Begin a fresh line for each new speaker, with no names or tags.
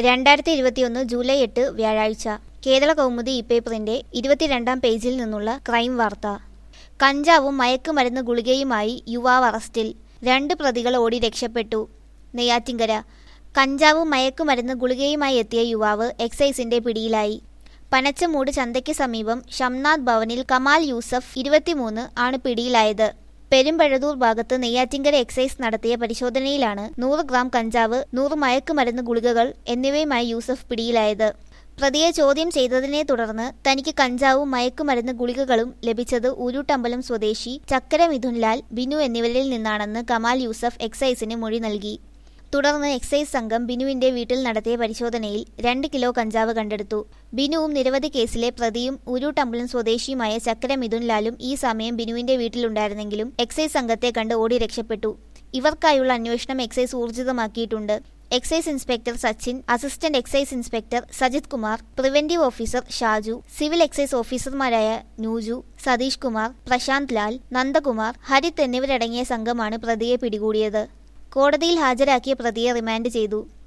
രണ്ടായിരത്തി ഇരുപത്തിയൊന്ന് ജൂലൈ എട്ട് വ്യാഴാഴ്ച കേരള കൗമുദി ഇപ്പേപ്പറിന്റെ ഇരുപത്തിരണ്ടാം പേജിൽ നിന്നുള്ള ക്രൈം വാർത്ത കഞ്ചാവും മയക്കുമരുന്ന് ഗുളികയുമായി യുവാവ് അറസ്റ്റിൽ രണ്ട് പ്രതികൾ ഓടി രക്ഷപ്പെട്ടു നെയ്യാറ്റിങ്കര കഞ്ചാവും മയക്കുമരുന്ന് ഗുളികയുമായി എത്തിയ യുവാവ് എക്സൈസിന്റെ പിടിയിലായി പനച്ചമൂട് ചന്തയ്ക്ക് സമീപം ഷംനാഥ് ഭവനിൽ കമാൽ യൂസഫ് ഇരുപത്തിമൂന്ന് ആണ് പിടിയിലായത് പെരുമ്പഴതൂർ ഭാഗത്ത് നെയ്യാറ്റിങ്കര എക്സൈസ് നടത്തിയ പരിശോധനയിലാണ് നൂറ് ഗ്രാം കഞ്ചാവ് നൂറ് മയക്കുമരുന്ന് ഗുളികകൾ എന്നിവയുമായി യൂസഫ് പിടിയിലായത് പ്രതിയെ ചോദ്യം ചെയ്തതിനെ തുടർന്ന് തനിക്ക് കഞ്ചാവും മയക്കുമരുന്ന് ഗുളികകളും ലഭിച്ചത് ഊരൂട്ടമ്പലം സ്വദേശി ചക്കര മിഥുൻലാൽ ബിനു എന്നിവരിൽ നിന്നാണെന്ന് കമാൽ യൂസഫ് എക്സൈസിന് മൊഴി നൽകി തുടർന്ന് എക്സൈസ് സംഘം ബിനുവിന്റെ വീട്ടിൽ നടത്തിയ പരിശോധനയിൽ രണ്ട് കിലോ കഞ്ചാവ് കണ്ടെടുത്തു ബിനുവും നിരവധി കേസിലെ പ്രതിയും ഉരുട്ടമ്പലം സ്വദേശിയുമായ ചക്കര മിഥുൻലാലും ഈ സമയം ബിനുവിന്റെ വീട്ടിലുണ്ടായിരുന്നെങ്കിലും എക്സൈസ് സംഘത്തെ കണ്ട് ഓടി രക്ഷപ്പെട്ടു ഇവർക്കായുള്ള അന്വേഷണം എക്സൈസ് ഊർജിതമാക്കിയിട്ടുണ്ട് excise inspector Sachin assistant excise inspector Sajith Kumar preventive officer Shaju civil excise ഓഫീസർമാരായ നൂജു സതീഷ് കുമാർ പ്രശാന്ത് ലാൽ നന്ദകുമാർ ഹരിത് എന്നിവരടങ്ങിയ സംഘമാണ് പ്രതിയെ പിടികൂടിയത് കോടതിയിൽ ഹാജരാക്കിയ പ്രതിയെ റിമാൻഡ് ചെയ്തു